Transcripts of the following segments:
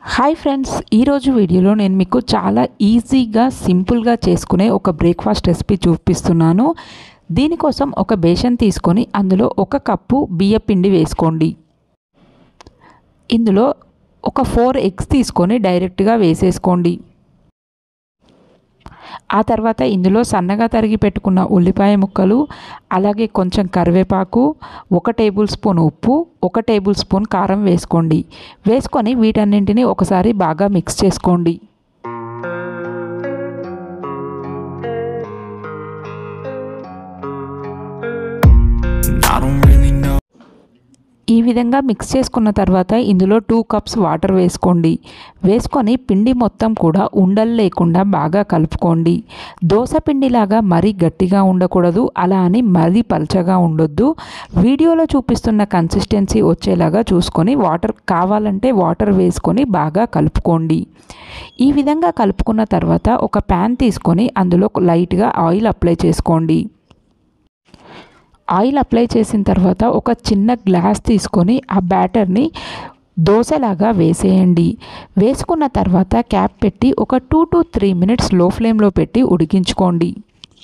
Hi friends ఈరోజు వీడియోలో నేను మీకు చాలా ఈజీగా సింపుల్గా చేసుకునే ఒక బ్రేక్ఫాస్ట్ రెసిపీ చూపిస్తున్నాను దీనికోసం ఒక బేషన్ తీసుకొని అందులో ఒక కప్పు బియ్య పిండి వేసుకోండి ఇందులో ఒక ఫోర్ ఎగ్స్ తీసుకొని డైరెక్ట్గా వేసేసుకోండి ఆ తర్వాత ఇందులో సన్నగా తరిగి పెట్టుకున్న ఉల్లిపాయ ముక్కలు అలాగే కొంచెం కరివేపాకు ఒక టేబుల్ స్పూన్ ఉప్పు ఒక టేబుల్ స్పూన్ కారం వేసుకోండి వేసుకొని వీటన్నింటినీ ఒకసారి బాగా మిక్స్ చేసుకోండి I don't really know. ఈ విధంగా మిక్స్ చేసుకున్న తర్వాత ఇందులో టూ కప్స్ వాటర్ వేసుకోండి వేసుకొని పిండి మొత్తం కూడా ఉండలు లేకుండా బాగా కలుపుకోండి దోశ పిండిలాగా మరీ గట్టిగా ఉండకూడదు అలా అని మరీ పల్చగా ఉండొద్దు వీడియోలో చూపిస్తున్న కన్సిస్టెన్సీ వచ్చేలాగా చూసుకొని వాటర్ కావాలంటే వాటర్ వేసుకొని బాగా కలుపుకోండి ఈ విధంగా కలుపుకున్న తర్వాత ఒక ప్యాన్ తీసుకొని అందులో లైట్గా ఆయిల్ అప్లై చేసుకోండి ఆయిల్ అప్లై చేసిన తర్వాత ఒక చిన్న గ్లాస్ తీసుకొని ఆ బ్యాటర్ని దోశలాగా వేసేయండి వేసుకున్న తర్వాత క్యాప్ పెట్టి ఒక టూ టు త్రీ మినిట్స్ లో ఫ్లేమ్లో పెట్టి ఉడికించుకోండి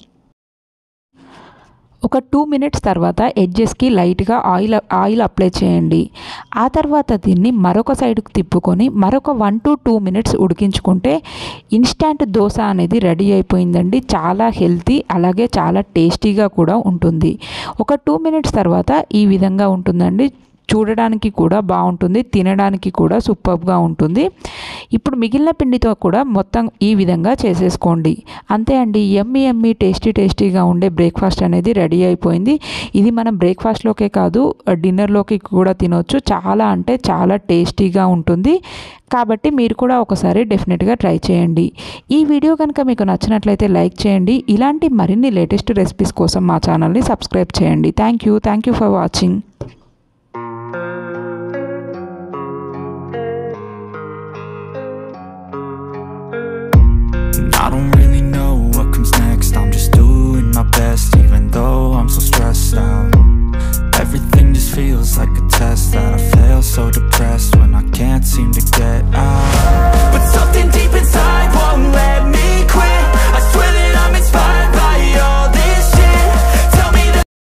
ఒక టూ మినిట్స్ తర్వాత ఎడ్జెస్కి లైట్గా ఆయిల్ ఆయిల్ అప్లై చేయండి ఆ తర్వాత దీన్ని మరొక సైడ్కి తిప్పుకొని మరొక వన్ టు టూ మినిట్స్ ఉడికించుకుంటే ఇన్స్టాంట్ దోశ అనేది రెడీ అయిపోయిందండి చాలా హెల్తీ అలాగే చాలా టేస్టీగా కూడా ఉంటుంది ఒక టూ మినిట్స్ తర్వాత ఈ విధంగా ఉంటుందండి చూడడానికి కూడా బాగుంటుంది తినడానికి కూడా సూపర్గా ఉంటుంది ఇప్పుడు మిగిలిన పిండితో కూడా మొత్తం ఈ విధంగా చేసేసుకోండి అంతే అండి ఎమ్మి ఎమ్మి టేస్టీ టేస్టీగా ఉండే బ్రేక్ఫాస్ట్ అనేది రెడీ అయిపోయింది ఇది మనం బ్రేక్ఫాస్ట్లోకే కాదు డిన్నర్లోకి కూడా తినొచ్చు చాలా అంటే చాలా టేస్టీగా ఉంటుంది కాబట్టి మీరు కూడా ఒకసారి డెఫినెట్గా ట్రై చేయండి ఈ వీడియో కనుక మీకు నచ్చినట్లయితే లైక్ చేయండి ఇలాంటి మరిన్ని లేటెస్ట్ రెసిపీస్ కోసం మా ఛానల్ని సబ్స్క్రైబ్ చేయండి thank you thank you for watching